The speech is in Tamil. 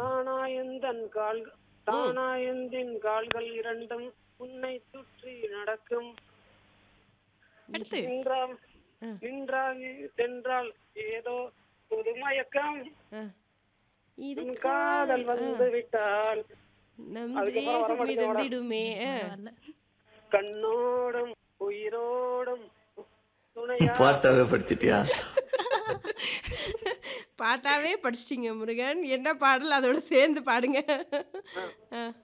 தானாயந்தன் கால் தானாயந்தின் கால்கள் இரண்டும் உன்னை சுற்றி நடக்கும் அடுத்து நின்றால் நின்றால் தென்றால் ஏதோ புது மயக்கம் ஆ. இது உன் காதல் வந்து விட்டால் நம் அதுக்கப்புறம் வர தேகம் மாட்டேங்குது மேடம். மிதந்திடுமே ஆ. வரல. கண்ணோடும் உயிரோடும் துணையா பாட்டாவே படிச்சிட்டியா பாட்டாவே படிச்சிட்டீங்க முருகன் என்ன பாடல் அதோட சேர்ந்து பாடுங்க ஆ.